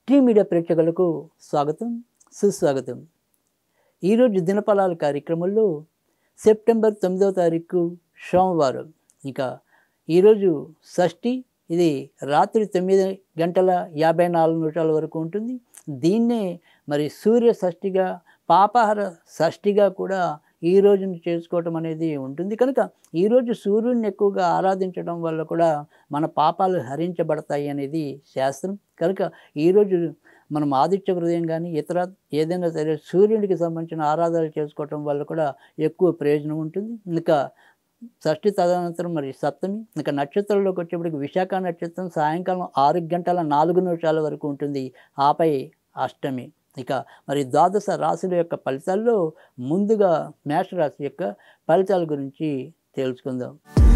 tea media ప్రేక్షకులకు స్వాగతం సుస్వాగతం ఈరోజు దినఫలాల కార్యక్రమంలో సెప్టెంబర్ తొమ్మిదవ తారీఖు సోమవారం ఇంకా ఈరోజు షష్ఠి ఇది రాత్రి తొమ్మిది గంటల యాభై నాలుగు నిమిషాల వరకు ఉంటుంది దీన్నే మరి సూర్య షష్ఠిగా పాపాహార షష్ఠిగా కూడా ఈ రోజును చేసుకోవటం అనేది ఉంటుంది కనుక ఈరోజు సూర్యుడిని ఎక్కువగా ఆరాధించడం వల్ల కూడా మన పాపాలు హరించబడతాయి అనేది శాస్త్రం కనుక ఈరోజు మనం ఆదిత్య హృదయం కానీ ఇతర ఏదైనా సరే సూర్యుడికి సంబంధించిన ఆరాధనలు చేసుకోవటం వల్ల కూడా ఎక్కువ ప్రయోజనం ఉంటుంది ఇంకా షష్ఠి తదనంతరం మరి సప్తమి ఇంకా నక్షత్రంలోకి వచ్చేప్పటికి విశాఖ నక్షత్రం సాయంకాలం ఆరు గంటల నాలుగు నిమిషాల వరకు ఉంటుంది ఆపై అష్టమి ఇక మరి ద్వాదశ రాశుల యొక్క ఫలితాల్లో ముందుగా మేషరాశి యొక్క ఫలితాల గురించి తెలుసుకుందాం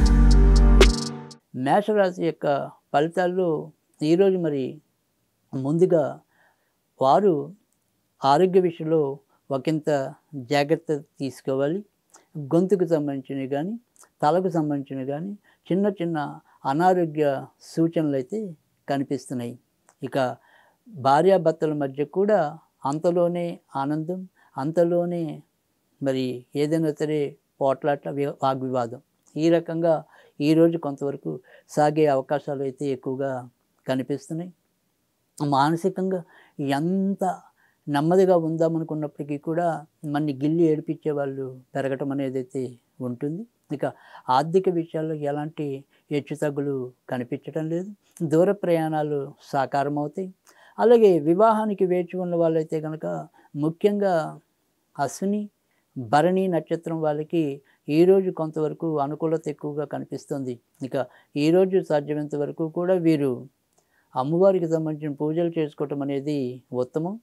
మేషరాశి యొక్క ఫలితాల్లో ఈరోజు మరి ముందుగా వారు ఆరోగ్య విషయంలో ఒకంత జాగ్రత్త తీసుకోవాలి గొంతుకు సంబంధించినవి కానీ తలకు సంబంధించినవి కానీ చిన్న చిన్న అనారోగ్య సూచనలు అయితే కనిపిస్తున్నాయి ఇక భార్యాభర్తల మధ్య కూడా అంతలోనే ఆనందం అంతలోనే మరి ఏదైనా సరే పోట్లాట వి- వాగ్వివాదం ఈ రకంగా ఈరోజు కొంతవరకు సాగే అవకాశాలు అయితే ఎక్కువగా కనిపిస్తున్నాయి మానసికంగా ఎంత నెమ్మదిగా ఉందామనుకున్నప్పటికీ కూడా మన్ని గిల్లి ఏడిపించే వాళ్ళు పెరగటం అనేది అయితే ఉంటుంది ఇక ఆర్థిక విషయాల్లో ఎలాంటి హెచ్చుతగ్గులు కనిపించడం లేదు దూర ప్రయాణాలు సాకారం అవుతాయి అలాగే వివాహానికి వేచి ఉన్న వాళ్ళైతే కనుక ముఖ్యంగా అశ్విని భరణి నక్షత్రం వాళ్ళకి ఈరోజు కొంతవరకు అనుకూలత ఎక్కువగా కనిపిస్తుంది ఇక ఈరోజు సాధ్యమైనంత వరకు కూడా వీరు అమ్మవారికి సంబంధించిన పూజలు చేసుకోవటం అనేది ఉత్తమం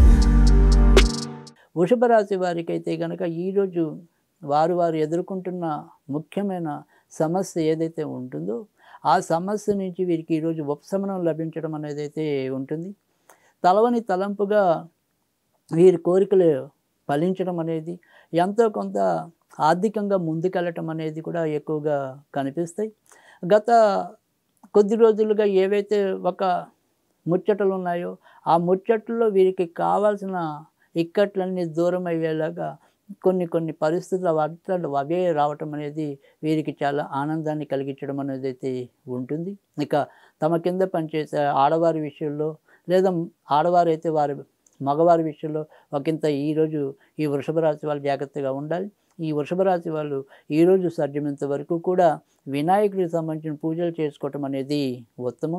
వృషభ రాశి వారికి అయితే కనుక ఈరోజు వారు వారు ఎదుర్కొంటున్న ముఖ్యమైన సమస్య ఏదైతే ఉంటుందో ఆ సమస్య నుంచి వీరికి ఈరోజు ఉపశమనం లభించడం అనేది అయితే ఉంటుంది తలవని తలంపుగా వీరి కోరికలు ఫలించడం అనేది ఎంతో కొంత ఆర్థికంగా ముందుకెళ్ళటం అనేది కూడా ఎక్కువగా కనిపిస్తాయి గత కొద్ది రోజులుగా ఏవైతే ఒక ముచ్చటలు ఉన్నాయో ఆ ముచ్చట్లలో వీరికి కావాల్సిన ఇక్కట్లన్నీ దూరం అయ్యేలాగా కొన్ని కొన్ని పరిస్థితుల వాటిలో అవే రావటం అనేది వీరికి చాలా ఆనందాన్ని కలిగించడం అనేది అయితే ఉంటుంది ఇక తమ కింద పనిచేసే ఆడవారి విషయంలో లేదా ఆడవారు అయితే వారి మగవారి విషయంలో ఒకంత ఈరోజు ఈ వృషభ రాశి వాళ్ళు జాగ్రత్తగా ఉండాలి ఈ వృషభ రాశి వాళ్ళు ఈరోజు సాధ్యమైనంత వరకు కూడా వినాయకుడికి సంబంధించిన పూజలు చేసుకోవటం అనేది ఉత్తమం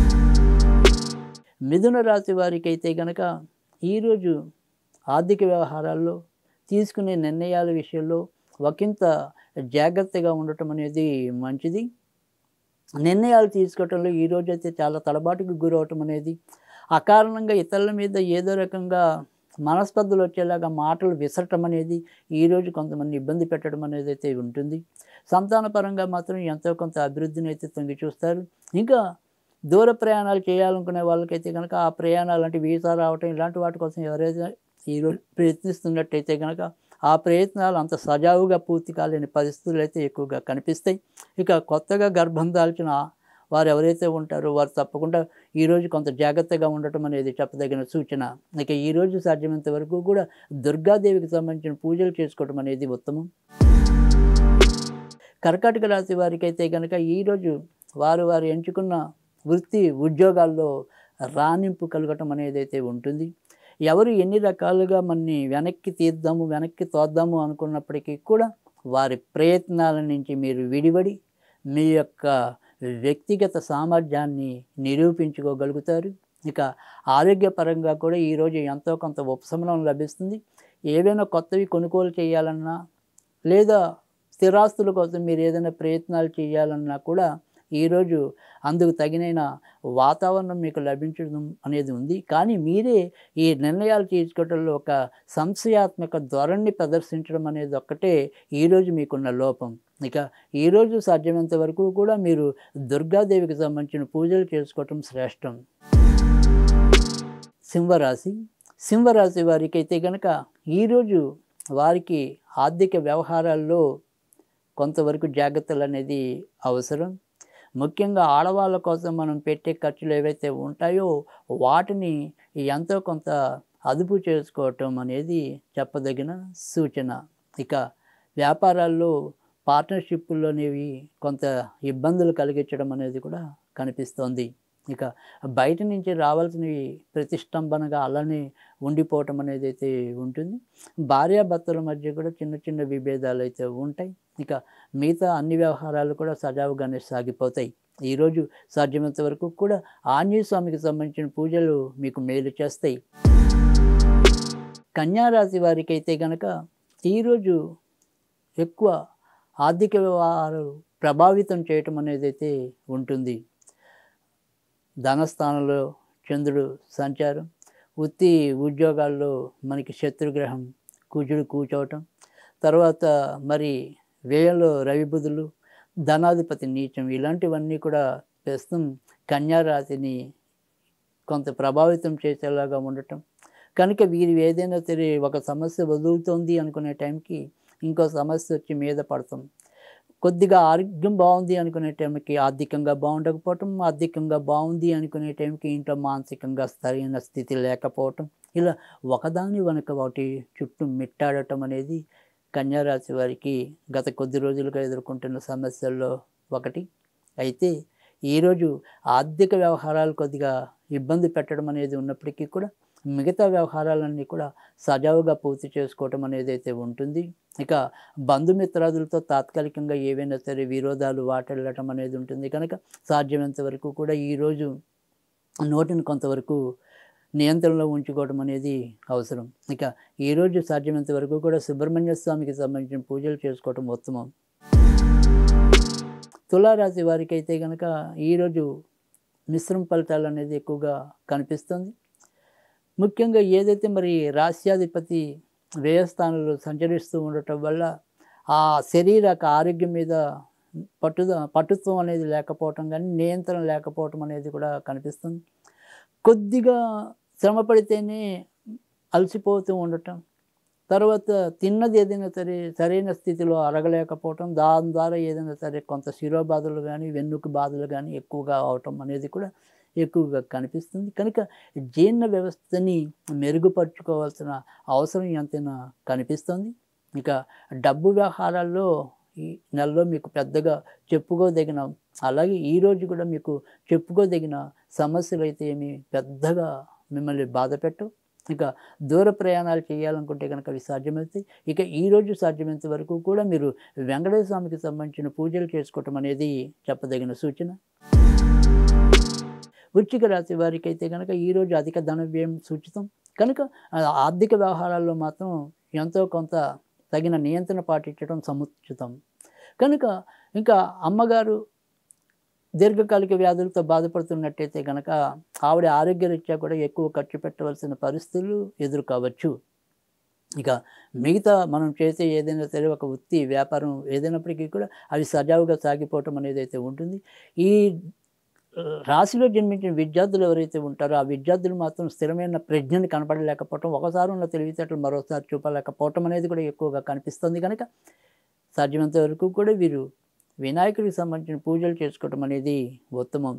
మిథున రాశి వారికి అయితే కనుక ఈరోజు ఆర్థిక వ్యవహారాల్లో తీసుకునే నిర్ణయాల విషయంలో ఒకంత జాగ్రత్తగా ఉండటం అనేది మంచిది నిర్ణయాలు తీసుకోవటంలో ఈరోజు అయితే చాలా తడబాటుకు గురవటం అనేది అకారణంగా ఇతరుల మీద ఏదో రకంగా మనస్పర్ధలు వచ్చేలాగా మాటలు విసరటం అనేది ఈరోజు కొంతమంది ఇబ్బంది పెట్టడం అనేది అయితే ఉంటుంది సంతానపరంగా మాత్రం ఎంతో కొంత అభివృద్ధిని అయితే తొంగి చూస్తారు ఇంకా దూర ప్రయాణాలు చేయాలనుకునే వాళ్ళకైతే కనుక ఆ ప్రయాణాలు అంటే వీసా రావటం ఇలాంటి వాటి కోసం ఎవరైతే ఈరోజు ప్రయత్నిస్తున్నట్టయితే కనుక ఆ ప్రయత్నాలు అంత సజావుగా పూర్తి కాలేని పరిస్థితులు అయితే ఎక్కువగా కనిపిస్తాయి ఇక కొత్తగా గర్భం దాల్చిన వారు ఎవరైతే ఉంటారో వారు తప్పకుండా ఈరోజు కొంత జాగ్రత్తగా ఉండటం అనేది చెప్పదగిన సూచన ఇక ఈరోజు సాధ్యమైనంత వరకు కూడా దుర్గాదేవికి సంబంధించిన పూజలు చేసుకోవడం అనేది ఉత్తమం కర్కాటక రాశి వారికి అయితే కనుక ఈరోజు వారు వారు ఎంచుకున్న వృత్తి ఉద్యోగాల్లో రాణింపు కలగటం అనేది అయితే ఉంటుంది ఎవరు ఎన్ని రకాలుగా మన్ని వెనక్కి తీద్దాము వెనక్కి తోద్దాము అనుకున్నప్పటికీ కూడా వారి ప్రయత్నాల నుంచి మీరు విడివడి మీ యొక్క వ్యక్తిగత సామర్థ్యాన్ని నిరూపించుకోగలుగుతారు ఇక ఆరోగ్యపరంగా కూడా ఈరోజు ఎంతో కొంత ఉపశమనం లభిస్తుంది ఏవైనా కొత్తవి కొనుగోలు చేయాలన్నా లేదా స్థిరాస్తుల కోసం మీరు ఏదైనా ప్రయత్నాలు చేయాలన్నా కూడా ఈరోజు అందుకు తగినైన వాతావరణం మీకు లభించడం అనేది ఉంది కానీ మీరే ఈ నిర్ణయాలు తీసుకోవడంలో ఒక సంశయాత్మక ధోరణి ప్రదర్శించడం అనేది ఒక్కటే ఈరోజు మీకున్న లోపం ఇక ఈరోజు సాధ్యమైనంత వరకు కూడా మీరు దుర్గాదేవికి సంబంధించిన పూజలు చేసుకోవటం శ్రేష్టం సింహరాశి సింహరాశి వారికి అయితే కనుక ఈరోజు వారికి ఆర్థిక వ్యవహారాల్లో కొంతవరకు జాగ్రత్తలు అనేది అవసరం ముఖ్యంగా ఆడవాళ్ళ కోసం మనం పెట్టే ఖర్చులు ఏవైతే ఉంటాయో వాటిని ఎంతో కొంత అదుపు చేసుకోవటం అనేది చెప్పదగిన సూచన ఇక వ్యాపారాల్లో పార్ట్నర్షిప్లోనేవి కొంత ఇబ్బందులు కలిగించడం అనేది కూడా కనిపిస్తోంది ఇక బయట నుంచి రావాల్సినవి ప్రతిష్టంభనగా అలానే ఉండిపోవటం అనేది అయితే ఉంటుంది భార్యాభర్తల మధ్య కూడా చిన్న చిన్న విభేదాలు అయితే ఉంటాయి ఇక మిగతా అన్ని వ్యవహారాలు కూడా సజావుగానే సాగిపోతాయి ఈరోజు సాధ్యమైనంత వరకు కూడా ఆంజనేయ స్వామికి సంబంధించిన పూజలు మీకు మేలు చేస్తాయి కన్యారాశి వారికి అయితే కనుక ఈరోజు ఎక్కువ ఆర్థిక వ్యవహారాలు ప్రభావితం చేయటం అనేది అయితే ఉంటుంది ధనస్థానంలో చంద్రుడు సంచారం వృత్తి ఉద్యోగాల్లో మనకి శత్రుగ్రహం కుజుడు కూర్చోవటం తర్వాత మరి వ్యయంలో రవి బుధులు ధనాధిపతి నీచం ఇలాంటివన్నీ కూడా ప్రస్తుతం కన్యారాశిని కొంత ప్రభావితం చేసేలాగా ఉండటం కనుక వీరు ఏదైనా సరే ఒక సమస్య వదులుతోంది అనుకునే టైంకి ఇంకో సమస్య వచ్చి మీద పడతాం కొద్దిగా ఆరోగ్యం బాగుంది అనుకునే టైంకి ఆర్థికంగా బాగుండకపోవటం ఆర్థికంగా బాగుంది అనుకునే టైంకి ఇంట్లో మానసికంగా సరైన స్థితి లేకపోవటం ఇలా ఒకదాని వెనుక ఒకటి చుట్టూ మిట్టాడటం అనేది కన్యారాశి వారికి గత కొద్ది రోజులుగా ఎదుర్కొంటున్న సమస్యల్లో ఒకటి అయితే ఈరోజు ఆర్థిక వ్యవహారాలు కొద్దిగా ఇబ్బంది పెట్టడం అనేది ఉన్నప్పటికీ కూడా మిగతా వ్యవహారాలన్నీ కూడా సజావుగా పూర్తి చేసుకోవటం అనేది అయితే ఉంటుంది ఇక బంధుమిత్రాదులతో తాత్కాలికంగా ఏవైనా సరే విరోధాలు వాటెళ్ళటం అనేది ఉంటుంది కనుక సాధ్యమైనంత వరకు కూడా ఈరోజు నోటిని కొంతవరకు నియంత్రణలో ఉంచుకోవడం అనేది అవసరం ఇక ఈరోజు సాధ్యమైనంత వరకు కూడా సుబ్రహ్మణ్య స్వామికి సంబంధించిన పూజలు చేసుకోవటం ఉత్తమం తులారాశి వారికి అయితే కనుక ఈరోజు మిశ్రమ ఫలితాలు అనేది ఎక్కువగా కనిపిస్తుంది ముఖ్యంగా ఏదైతే మరి రాస్యాధిపతి వ్యయస్థానంలో సంచరిస్తూ ఉండటం వల్ల ఆ శరీరక ఆరోగ్యం మీద పట్టుద పట్టుత్వం అనేది లేకపోవటం కానీ నియంత్రణ లేకపోవటం అనేది కూడా కనిపిస్తుంది కొద్దిగా శ్రమ పడితేనే అలసిపోతూ ఉండటం తర్వాత తిన్నది ఏదైనా సరే సరైన స్థితిలో అరగలేకపోవటం దాని ద్వారా ఏదైనా సరే కొంత శిరోబాధలు కానీ వెన్నుకు బాధలు కానీ ఎక్కువగా అవటం అనేది కూడా ఎక్కువగా కనిపిస్తుంది కనుక జీర్ణ వ్యవస్థని మెరుగుపరుచుకోవాల్సిన అవసరం ఎంతైనా కనిపిస్తుంది ఇక డబ్బు వ్యవహారాల్లో ఈ నెలలో మీకు పెద్దగా చెప్పుకోదగిన అలాగే ఈరోజు కూడా మీకు చెప్పుకోదగిన సమస్యలు అయితే ఏమి పెద్దగా మిమ్మల్ని బాధ పెట్టవు ఇక దూర ప్రయాణాలు చేయాలనుకుంటే కనుక అవి సాధ్యమవుతాయి ఇక ఈరోజు సాధ్యమైనంత వరకు కూడా మీరు వెంకటేశ్వర స్వామికి సంబంధించిన పూజలు చేసుకోవటం అనేది చెప్పదగిన సూచన వృశ్చిక రాశి వారికి అయితే కనుక ఈరోజు అధిక ధన వ్యయం సూచితం కనుక ఆ ఆర్థిక వ్యవహారాల్లో మాత్రం ఎంతో కొంత తగిన నియంత్రణ పాటించడం సముచితం కనుక ఇంకా అమ్మగారు దీర్ఘకాలిక వ్యాధులతో బాధపడుతున్నట్టయితే కనుక ఆవిడ ఆరోగ్యరీత్యా కూడా ఎక్కువ ఖర్చు పెట్టవలసిన పరిస్థితులు ఎదుర్కోవచ్చు ఇక మిగతా మనం చేసే ఏదైనా సరే ఒక వృత్తి వ్యాపారం ఏదైనప్పటికీ కూడా అవి సజావుగా సాగిపోవటం అనేది అయితే ఉంటుంది ఈ ఆ, రాశిలో జన్మించిన విద్యార్థులు ఎవరైతే ఉంటారో ఆ విద్యార్థులు మాత్రం స్థిరమైన ప్రజ్ఞని కనపడలేకపోవటం ఒకసారి ఉన్న తెలివితేటలు మరోసారి చూపలేకపోవటం అనేది కూడా ఎక్కువగా కనిపిస్తుంది కనుక సాధ్యమైనంత వరకు కూడా వీరు వినాయకుడికి సంబంధించిన పూజలు చేసుకోవటం అనేది ఉత్తమం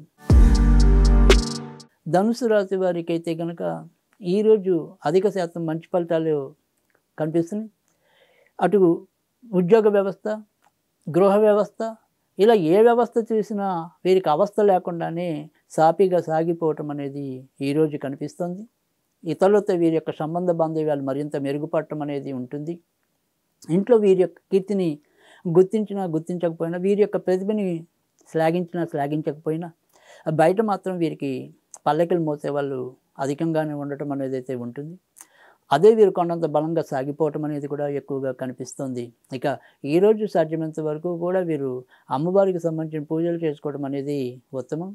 ధనుసు రాశి వారికి అయితే కనుక ఈరోజు అధిక శాతం మంచి ఫలితాలు కనిపిస్తున్నాయి అటు ఉద్యోగ వ్యవస్థ గృహ వ్యవస్థ ఇలా ఏ వ్యవస్థ చూసినా వీరికి అవస్థ లేకుండానే సాపిగా సాగిపోవటం అనేది ఈరోజు కనిపిస్తుంది ఇతరులతో వీరి యొక్క సంబంధ బాంధవ్యాలు మరింత మెరుగుపడటం అనేది ఉంటుంది ఇంట్లో వీరి యొక్క కీర్తిని గుర్తించినా గుర్తించకపోయినా వీరి యొక్క ప్రతిభని శ్లాఘించినా శ్లాఘించకపోయినా బయట మాత్రం వీరికి పల్లకిలు మోసే వాళ్ళు అధికంగానే ఉండటం అనేది అయితే ఉంటుంది అదే వీరు కొండంత బలంగా సాగిపోవటం అనేది కూడా ఎక్కువగా కనిపిస్తుంది ఇక ఈరోజు సాధ్యమైనంత వరకు కూడా వీరు అమ్మవారికి సంబంధించిన పూజలు చేసుకోవడం అనేది ఉత్తమం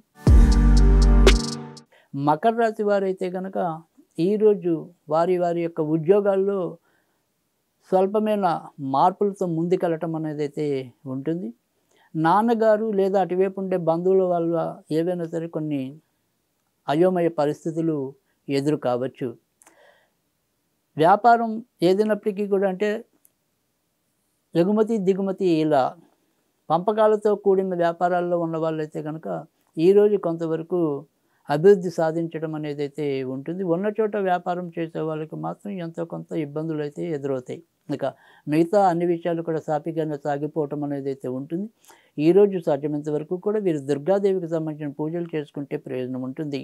మకర రాశి వారైతే కనుక ఈరోజు వారి వారి యొక్క ఉద్యోగాల్లో స్వల్పమైన మార్పులతో ముందుకెళ్ళటం అనేది అయితే ఉంటుంది నాన్నగారు లేదా అటువైపు ఉండే బంధువుల వల్ల ఏవైనా సరే కొన్ని అయోమయ పరిస్థితులు ఎదురు కావచ్చు వ్యాపారం ఏదైనప్పటికీ కూడా అంటే ఎగుమతి దిగుమతి ఇలా పంపకాలతో కూడిన వ్యాపారాల్లో ఉన్న వాళ్ళైతే కనుక ఈరోజు కొంతవరకు అభివృద్ధి సాధించడం అనేది అయితే ఉంటుంది ఉన్న చోట వ్యాపారం చేసే వాళ్ళకి మాత్రం ఎంతో కొంత ఇబ్బందులు అయితే ఎదురవుతాయి ఇక మిగతా అన్ని విషయాలు కూడా సాపిగానే సాగిపోవటం అనేది అయితే ఉంటుంది ఈరోజు సాధ్యమైనంత వరకు కూడా వీరు దుర్గాదేవికి సంబంధించిన పూజలు చేసుకుంటే ప్రయోజనం ఉంటుంది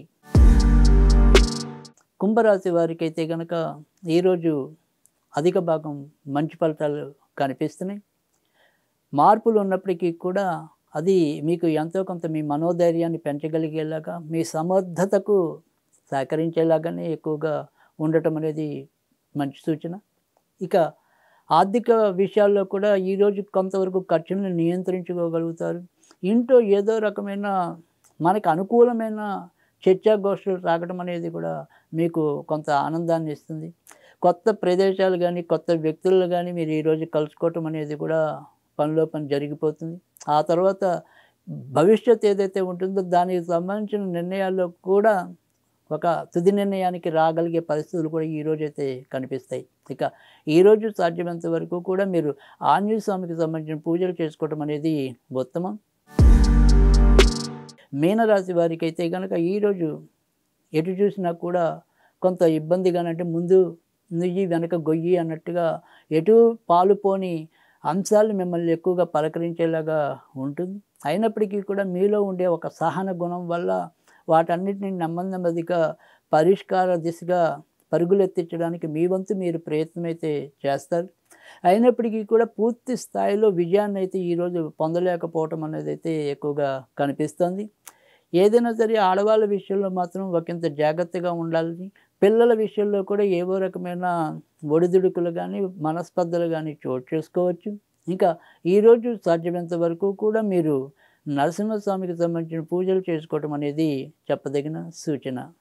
కుంభరాశి వారికి అయితే కనుక ఈరోజు అధిక భాగం మంచి ఫలితాలు కనిపిస్తున్నాయి మార్పులు ఉన్నప్పటికీ కూడా అది మీకు ఎంతో కొంత మీ మనోధైర్యాన్ని పెంచగలిగేలాగా మీ సమర్థతకు సహకరించేలాగానే ఎక్కువగా ఉండటం అనేది మంచి సూచన ఇక ఆర్థిక విషయాల్లో కూడా ఈరోజు కొంతవరకు ఖర్చులను నియంత్రించుకోగలుగుతారు ఇంట్లో ఏదో రకమైన మనకు అనుకూలమైన చర్చాగోష్ఠులు రాగడం అనేది కూడా మీకు కొంత ఆనందాన్ని ఇస్తుంది కొత్త ప్రదేశాలు కానీ కొత్త వ్యక్తులను కానీ మీరు ఈరోజు కలుసుకోవటం అనేది కూడా పనిలో పని జరిగిపోతుంది ఆ తర్వాత భవిష్యత్ ఏదైతే ఉంటుందో దానికి సంబంధించిన నిర్ణయాల్లో కూడా ఒక తుది నిర్ణయానికి రాగలిగే పరిస్థితులు కూడా ఈరోజు అయితే కనిపిస్తాయి ఇక ఈరోజు సాధ్యమైనంత వరకు కూడా మీరు ఆంజనేయ స్వామికి సంబంధించిన పూజలు చేసుకోవడం అనేది ఉత్తమం మీనరాశి వారికి అయితే కనుక ఈరోజు ఎటు చూసినా కూడా కొంత ఇబ్బందిగానంటే ముందు నుయ్యి వెనక గొయ్యి అన్నట్టుగా ఎటు పాలు పోని అంశాలు మిమ్మల్ని ఎక్కువగా పలకరించేలాగా ఉంటుంది అయినప్పటికీ కూడా మీలో ఉండే ఒక సహన గుణం వల్ల వాటన్నిటిని నెమ్మది నెమ్మదిగా పరిష్కార దిశగా పరుగులెత్తించడానికి మీ వంతు మీరు ప్రయత్నం అయితే చేస్తారు అయినప్పటికీ కూడా పూర్తి స్థాయిలో విజయాన్ని అయితే ఈరోజు పొందలేకపోవటం అనేది అయితే ఎక్కువగా కనిపిస్తుంది ఏదైనా సరే ఆడవాళ్ళ విషయంలో మాత్రం ఒకంత జాగ్రత్తగా ఉండాలని పిల్లల విషయంలో కూడా ఏవో రకమైన ఒడిదుడుకులు కానీ మనస్పర్ధలు కానీ చోటు చేసుకోవచ్చు ఇంకా ఈరోజు సాధ్యమైనంత వరకు కూడా మీరు నరసింహస్వామికి సంబంధించిన పూజలు చేసుకోవటం అనేది చెప్పదగిన సూచన